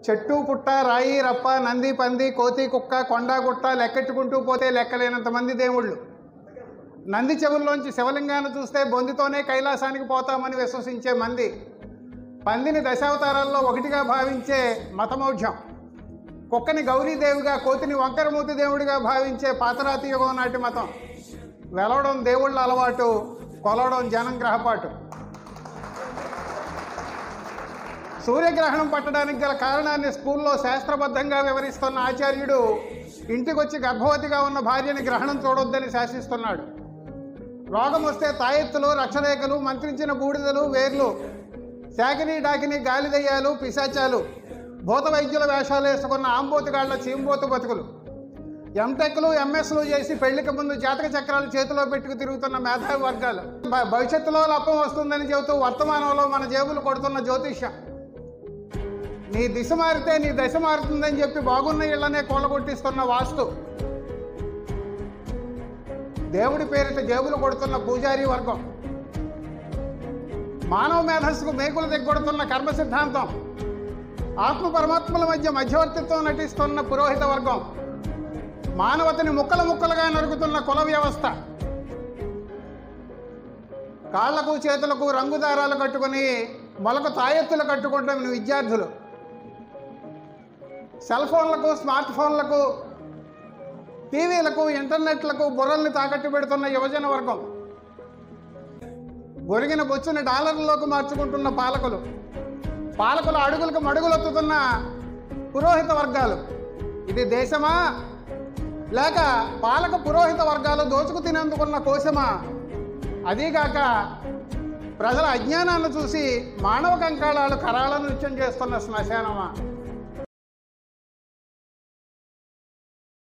చెట్టు పుట్ట రాయి రప్ప నంది పంది కోతి కుక్క కొండ గుట్ట లెక్కెట్టుకుంటూ పోతే లెక్కలేనంత మంది దేవుళ్ళు నంది చెవుల్లోంచి శివలింగాన్ని చూస్తే బొందితోనే కైలాసానికి పోతామని విశ్వసించే మంది పందిని దశావతారాల్లో ఒకటిగా భావించే మతమౌఢ్యం కుక్కని గౌరీదేవిగా కోతిని వంకరమూతి దేవుడిగా భావించే పాతరాతి యుగం నాటి మతం వెలవడం దేవుళ్ళ అలవాటు కొలవడం జనం గ్రహపాటు సూర్యగ్రహణం పట్టడానికి గల కారణాన్ని స్కూల్లో శాస్త్రబద్ధంగా వివరిస్తున్న ఆచార్యుడు ఇంటికొచ్చి గర్భవతిగా ఉన్న భార్యని గ్రహణం చూడొద్దని శాసిస్తున్నాడు రోగం వస్తే తాయెత్తులు రక్షరేఖలు మంత్రించిన బూడిదలు వేర్లు శాకిని డాకిని గాలిదయ్యాలు పిశాచాలు భూత వైద్యుల వేషాలు వేసుకున్న ఆంబోతుగాళ్ల చీంబోతు బతుకులు ఎంటెక్లు ఎంఎస్లు చేసి పెళ్లికి ముందు జాతక చక్రాలు చేతిలో పెట్టుకు తిరుగుతున్న మేధావి వర్గాలు భ- భవిష్యత్తులో లప్పం వస్తుందని చెబుతూ వర్తమానంలో మన జేబులు కొడుతున్న జ్యోతిష్యం నీ దిశ మారితే నీ దశ మారుతుందని చెప్పి బాగున్న ఇళ్లనే కూలగొట్టిస్తున్న వాస్తు దేవుడి పేరిట జేబులు కొడుతున్న పూజారి వర్గం మానవ మేధస్సుకు మేకులు దిగ్గొడుతున్న కర్మ సిద్ధాంతం ఆత్మ పరమాత్మల మధ్య మధ్యవర్తిత్వం నటిస్తున్న పురోహిత వర్గం మానవతని ముక్కలు ముక్కలుగా నరుకుతున్న కుల వ్యవస్థ కాళ్లకు చేతులకు రంగుదారాలు కట్టుకొని మొలకు తాయెత్తులు కట్టుకుంటున్న విద్యార్థులు సెల్ ఫోన్లకు స్మార్ట్ ఫోన్లకు టీవీలకు ఇంటర్నెట్లకు బుర్రల్ని తాకట్టు పెడుతున్న యువజన వర్గం గొరిగిన బొచ్చుని డాలర్లలోకి మార్చుకుంటున్న పాలకులు పాలకుల అడుగులకు మడుగులొత్తుతున్న పురోహిత వర్గాలు ఇది దేశమా లేక పాలక పురోహిత వర్గాలు దోచుకు తినేందుకున్న కోశమా అదీగాక ప్రజల అజ్ఞానాన్ని చూసి మానవ కంకాళాలు కరాళ నృత్యం చేస్తున్న శ్మశానమా